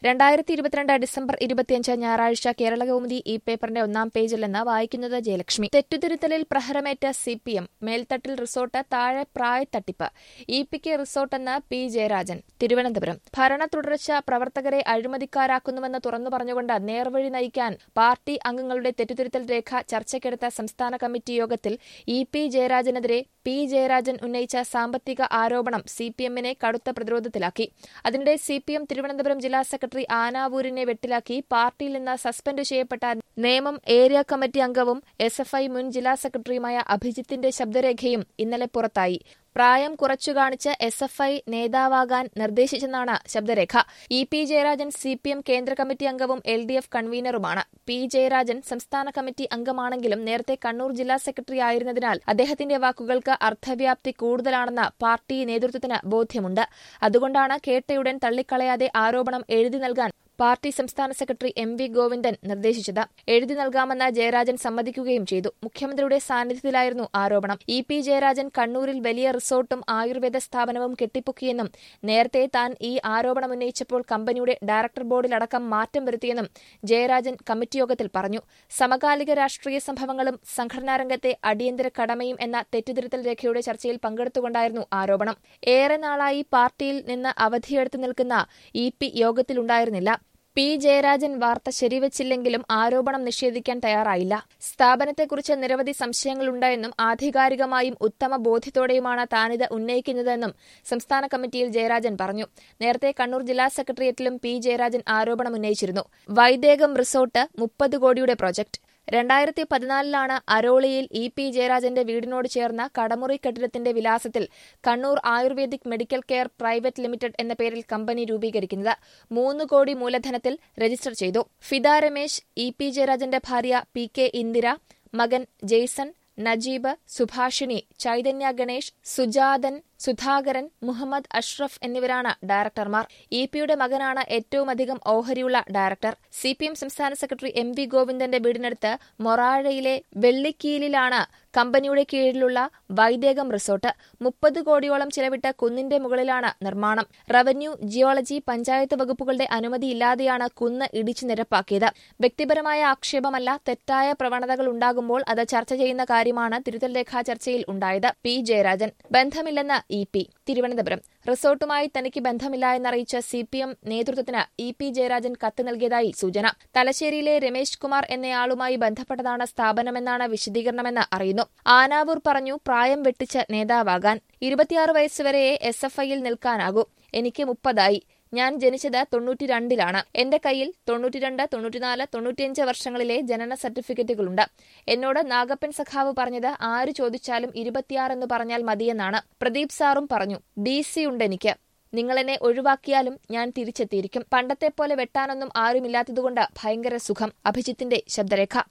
രണ്ടായിരത്തി ഇരുപത്തിരണ്ട് ഡിസംബർ ഇരുപത്തിയഞ്ച് ഞായറാഴ്ച കേരളകൗമുദി ഈ പേപ്പറിന്റെ ഒന്നാം പേജിൽ നിന്ന് വായിക്കുന്നത് ജയലക്ഷ്മി തെറ്റുതിരുത്തലിൽ പ്രഹരമേറ്റ സി പി എം മേൽത്തട്ടിൽ റിസോർട്ട് താഴെ പ്രായത്തട്ടിപ്പ് ഇ പിക്ക് റിസോർട്ടെന്ന് പി ജയരാജൻ തിരുവനന്തപുരം ഭരണ തുടർച്ച പ്രവർത്തകരെ അഴിമതിക്കാരാക്കുന്നുവെന്ന് തുറന്നു പറഞ്ഞുകൊണ്ട് നേർവഴി നയിക്കാൻ പാർട്ടി അംഗങ്ങളുടെ തെറ്റുതിരുത്തൽ രേഖ ചർച്ചയ്ക്കെടുത്ത സംസ്ഥാന കമ്മിറ്റി യോഗത്തിൽ ഇ പി ജയരാജനെതിരെ പി ജയരാജൻ ഉന്നയിച്ച സാമ്പത്തിക ആരോപണം സി പി എമ്മിനെ കടുത്ത പ്രതിരോധത്തിലാക്കി അതിനിടെ സി പി എം തിരുവനന്തപുരം ജില്ലാ സെക്രട്ടറി ആനാവൂരിനെ വെട്ടിലാക്കി പാർട്ടിയിൽ നിന്ന് സസ്പെൻഡ് ചെയ്യപ്പെട്ട നേമം ഏരിയ കമ്മിറ്റി അംഗവും എസ് എഫ് ഐ മുൻ ജില്ലാ സെക്രട്ടറിയുമായ അഭിജിത്തിന്റെ ശബ്ദരേഖയും ഇന്നലെ പുറത്തായി പ്രായം കുറച്ചു കാണിച്ച് എസ് എഫ് ഐ നേതാവാകാൻ നിർദ്ദേശിച്ചെന്നാണ് ശബ്ദരേഖ E P Jayarajan C P M കേന്ദ്ര കമ്മിറ്റി അംഗവും എൽ ഡി എഫ് കൺവീനറുമാണ് പി ജയരാജൻ സംസ്ഥാന കമ്മിറ്റി അംഗമാണെങ്കിലും നേരത്തെ കണ്ണൂർ ജില്ലാ സെക്രട്ടറി ആയിരുന്നതിനാൽ അദ്ദേഹത്തിന്റെ വാക്കുകൾക്ക് അർത്ഥവ്യാപ്തി കൂടുതലാണെന്ന് പാർട്ടി നേതൃത്വത്തിന് ബോധ്യമുണ്ട് അതുകൊണ്ടാണ് കേട്ടയുടൻ തള്ളിക്കളയാതെ ആരോപണം എഴുതി നൽകാൻ പാർട്ടി സംസ്ഥാന സെക്രട്ടറി എം വി ഗോവിന്ദൻ നിർദ്ദേശിച്ചത് എഴുതി നൽകാമെന്ന് ജയരാജൻ സമ്മതിക്കുകയും ചെയ്തു മുഖ്യമന്ത്രിയുടെ സാന്നിധ്യത്തിലായിരുന്നു ആരോപണം ഇ പി ജയരാജൻ കണ്ണൂരിൽ വലിയ റിസോർട്ടും ആയുർവേദ സ്ഥാപനവും കെട്ടിപ്പൊക്കിയെന്നും നേരത്തെ താൻ ഈ ആരോപണം ഉന്നയിച്ചപ്പോൾ കമ്പനിയുടെ ഡയറക്ടർ ബോർഡിലടക്കം മാറ്റം വരുത്തിയെന്നും ജയരാജൻ കമ്മിറ്റി യോഗത്തിൽ പറഞ്ഞു സമകാലിക രാഷ്ട്രീയ സംഭവങ്ങളും സംഘടനാ രംഗത്തെ അടിയന്തര കടമയും എന്ന തെറ്റുതിരുത്തൽ രേഖയുടെ ചർച്ചയിൽ പങ്കെടുത്തുകൊണ്ടായിരുന്നു ആരോപണം ഏറെ നാളായി പാർട്ടിയിൽ നിന്ന് അവധിയെടുത്തു നിൽക്കുന്ന ഇ പി യോഗത്തിലുണ്ടായിരുന്നില്ല പി ജയരാജൻ വാർത്ത ശരിവച്ചില്ലെങ്കിലും ആരോപണം നിഷേധിക്കാൻ തയ്യാറായില്ല സ്ഥാപനത്തെക്കുറിച്ച് നിരവധി സംശയങ്ങളുണ്ടെന്നും ആധികാരികമായും ഉത്തമ ബോധ്യത്തോടെയുമാണ് താനിത് ഉന്നയിക്കുന്നതെന്നും സംസ്ഥാന കമ്മിറ്റിയിൽ ജയരാജൻ പറഞ്ഞു നേരത്തെ കണ്ണൂർ ജില്ലാ സെക്രട്ടേറിയറ്റിലും പി ജയരാജൻ ആരോപണം ഉന്നയിച്ചിരുന്നു വൈദേകം റിസോർട്ട് മുപ്പത് കോടിയുടെ പ്രൊജക്ട് രണ്ടായിരത്തി പതിനാലിലാണ് അരോളിയിൽ ഇ പി ജയരാജന്റെ വീടിനോട് ചേർന്ന കടമുറി കെട്ടിടത്തിന്റെ വിലാസത്തിൽ Kannur ayurvedic medical care private limited എന്ന പേരിൽ കമ്പനി രൂപീകരിക്കുന്നത് മൂന്ന് കോടി മൂലധനത്തിൽ രജിസ്റ്റർ ചെയ്തു ഫിദ രമേശ് ഇ പി ജയരാജന്റെ ഭാര്യ പി കെ ഇന്ദിര മകൻ ജെയ്സൺ നജീബ് സുഭാഷിണി ചൈതന്യ ഗണേഷ് സുജാതൻ സുധാകരൻ മുഹമ്മദ് അഷ്റഫ് എന്നിവരാണ് ഡയറക്ടർമാർ ഇ പിയുടെ മകനാണ് ഏറ്റവുമധികം ഓഹരിയുള്ള ഡയറക്ടർ സി പി എം സംസ്ഥാന സെക്രട്ടറി എം വി ഗോവിന്ദന്റെ വീടിനടുത്ത് മൊറാഴയിലെ വെള്ളിക്കീലിലാണ് കമ്പനിയുടെ കീഴിലുള്ള വൈദേകം റിസോർട്ട് മുപ്പത് കോടിയോളം ചിലവിട്ട കുന്നിന്റെ മുകളിലാണ് നിർമ്മാണം റവന്യൂ ജിയോളജി പഞ്ചായത്ത് വകുപ്പുകളുടെ അനുമതിയില്ലാതെയാണ് കുന്ന് ഇടിച്ചു നിരപ്പാക്കിയത് വ്യക്തിപരമായ ആക്ഷേപമല്ല തെറ്റായ പ്രവണതകൾ ഉണ്ടാകുമ്പോൾ അത് ചർച്ച ചെയ്യുന്ന കാര്യമാണ് തിരുത്തൽ രേഖാ ചർച്ചയിൽ ഉണ്ടായത് പി ജയരാജൻ ബന്ധമില്ലെന്ന് ഇ പി തിരുവനന്തപുരം റിസോർട്ടുമായി തനിക്ക് ബന്ധമില്ല എന്നറിയിച്ച സി പി എം നേതൃത്വത്തിന് ഇ പി ജയരാജൻ കത്ത് നൽകിയതായി സൂചന തലശ്ശേരിയിലെ രമേശ് കുമാർ എന്നയാളുമായി ബന്ധപ്പെട്ടതാണ് സ്ഥാപനമെന്നാണ് വിശദീകരണമെന്ന് അറിയുന്നു ആനാവൂർ പറഞ്ഞു പ്രായം വെട്ടിച്ച് നേതാവാകാൻ ഇരുപത്തിയാറ് വയസ്സുവരെയേ എസ് എഫ് ഐയിൽ നിൽക്കാനാകൂ എനിക്ക് മുപ്പതായി ഞാൻ ജനിച്ചത് തൊണ്ണൂറ്റിരണ്ടിലാണ് എന്റെ കയ്യിൽ തൊണ്ണൂറ്റിരണ്ട് തൊണ്ണൂറ്റിനാല് തൊണ്ണൂറ്റിയഞ്ച് വർഷങ്ങളിലെ ജനന സർട്ടിഫിക്കറ്റുകളുണ്ട് എന്നോട് നാഗപ്പൻ സഖാവ് പറഞ്ഞത് ആര് ചോദിച്ചാലും ഇരുപത്തിയാറെന്ന് പറഞ്ഞാൽ മതിയെന്നാണ് പ്രദീപ് സാറും പറഞ്ഞു ഡി സി ഉണ്ടെനിക്ക് നിങ്ങളെന്നെ ഒഴിവാക്കിയാലും ഞാൻ തിരിച്ചെത്തിയിരിക്കും പണ്ടത്തെ പോലെ വെട്ടാനൊന്നും ആരുമില്ലാത്തതുകൊണ്ട് ഭയങ്കര സുഖം അഭിജിത്തിന്റെ ശബ്ദരേഖ